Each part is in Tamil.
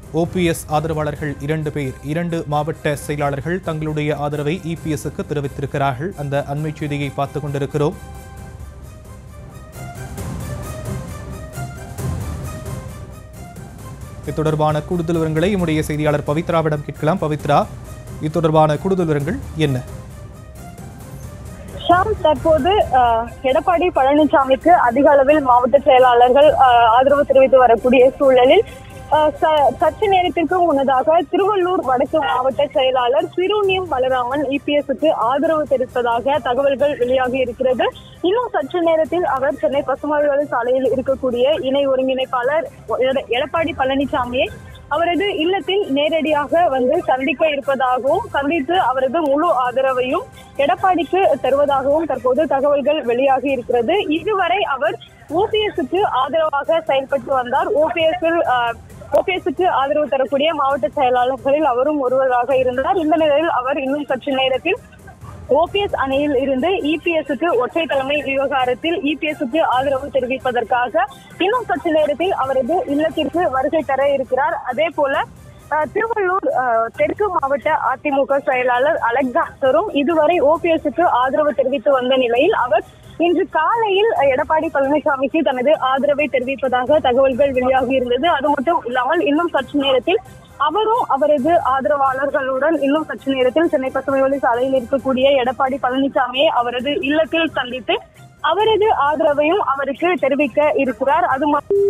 ஓபிஎஸ் ஆதரவாளர்கள் இரண்டு பேர் இரண்டு மாவட்ட செயலாளர்கள் தங்களுடைய ஆதரவை இபிஎஸ்க்கு தெரிவித்திருக்கிறார்கள் அந்த அண்மை செய்தியை பார்த்துக் கொண்டிருக்கிறோம் இது தொடர்பான கூடுதல் விவரங்களை நம்முடைய செய்தியாளர் பவித்ராவிடம் கேட்கலாம் பவித்ரா இது தொடர்பான கூடுதல் விவரங்கள் என்ன ஷாம் தற்போது அஹ், எடப்பாடி பழனிசாமிக்கு அதிக அளவில் மாவட்ட செயலாளர்கள் அஹ், ஆதரவு தெரிவித்து வரக்கூடிய சூழலில் அஹ், ச- சற்று நேரத்திற்கு முன்னதாக திருவள்ளூர் வடக்கு மாவட்ட செயலாளர் சிறுனியம் பலராமன் இபிஎஸ்க்கு ஆதரவு தெரிவித்ததாக தகவல்கள் வெளியாகி இருக்கிறது இன்னும் சற்று நேரத்தில் அவர் சென்னை பசுமலை சாலையில் இருக்கக்கூடிய இணை ஒருங்கிணைப்பாளர் எட- எடப்பாடி பழனிசாமியை அவரது இல்லத்தில் நேரடியாக வந்து சந்திக்க இருப்பதாகவும் சந்தித்து அவரது முழு ஆதரவையும் எடப்பாடிக்கு தருவதாகவும் தற்போது தகவல்கள் வெளியாகி இருக்கிறது இதுவரை அவர் ஓபிஎஸ்க்கு ஆதரவாக செயல்பட்டு வந்தார் ஓபிஎஸ் ஓபிஎஸ்க்கு ஆதரவு தரக்கூடிய மாவட்ட செயலாளர்களில் அவரும் ஒருவராக இருந்தார் இந்த நிலையில் அவர் இன்னும் சற்று நேரத்தில் ஓபிஎஸ் அணியில் இருந்து இபிஎஸ்க்கு ஒற்றை தலைமை விவகாரத்தில் இபிஎஸ்க்கு ஆதரவு தெரிவிப்பதற்காக இன்னும் சற்று நேரத்தில் அவரது இல்லத்திற்கு வருகை தர இருக்கிறார் அதே போல அஹ், திருவள்ளூர் அஹ், தெற்கு மாவட்ட அதிமுக செயலாளர் அலெக்சாண்டரும் இதுவரை ஓபிஎஸ்க்கு ஆதரவு தெரிவித்து வந்த நிலையில் அவர் இன்று காலையில் அஹ், எடப்பாடி பழனிசாமிக்கு தனது ஆதரவை தெரிவிப்பதாக தகவல்கள் வெளியாகி இருந்தது அது மட்டும் இல்லாமல் இன்னும் சற்று நேரத்தில் அவரும் அவரது ஆதரவாளர்களுடன் இன்னும் சற்று நேரத்தில் சென்னை பசுமை வழி சாலையில் இருக்கக்கூடிய எடப்பாடி பழனிசாமியை அவரது இல்லத்தில் சந்தித்து அவரது ஆதரவையும் அவருக்கு தெரிவிக்க இருக்கிறார் அது மட்டும்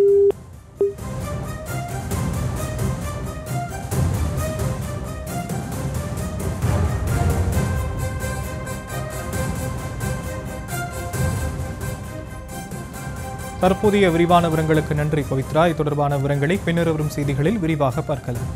தற்போதைய விரிவான விவரங்களுக்கு நன்றி பவித்ரா இது தொடர்பான விவரங்களை பின்னர் வரும் செய்திகளில் விரிவாக பார்க்கலாம்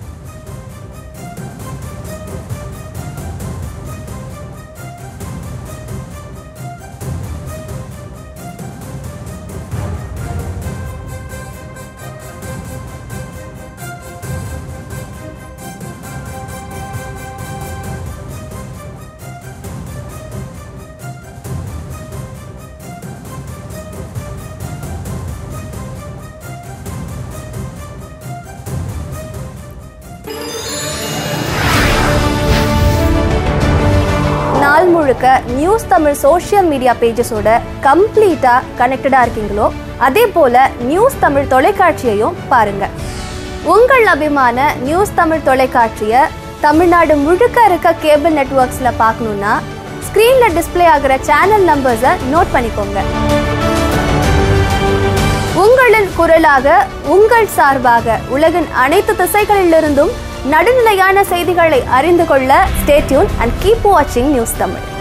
நாள் முழுக்க நியூஸ் தமிழ் சோஷியல் மீடியா பேஜஸோட கம்ப்ளீட்டாக கனெக்டடாக இருக்கீங்களோ அதே போல் நியூஸ் தமிழ் தொலைக்காட்சியையும் பாருங்க உங்கள் அபிமான நியூஸ் தமிழ் தொலைக்காட்சியை தமிழ்நாடு முழுக்க இருக்க கேபிள் நெட்வொர்க்ஸில் பார்க்கணுன்னா ஸ்க்ரீனில் டிஸ்ப்ளே ஆகிற சேனல் நம்பர்ஸை நோட் பண்ணிக்கோங்க உங்களின் குரலாக உங்கள் சார்பாக உலகின் அனைத்து திசைகளிலிருந்தும் நடுநிலையான செய்திகளை அறிந்து கொள்ள ஸ்டேட்யூன் அண்ட் கீப் வாட்சிங் நியூஸ் தமிழ்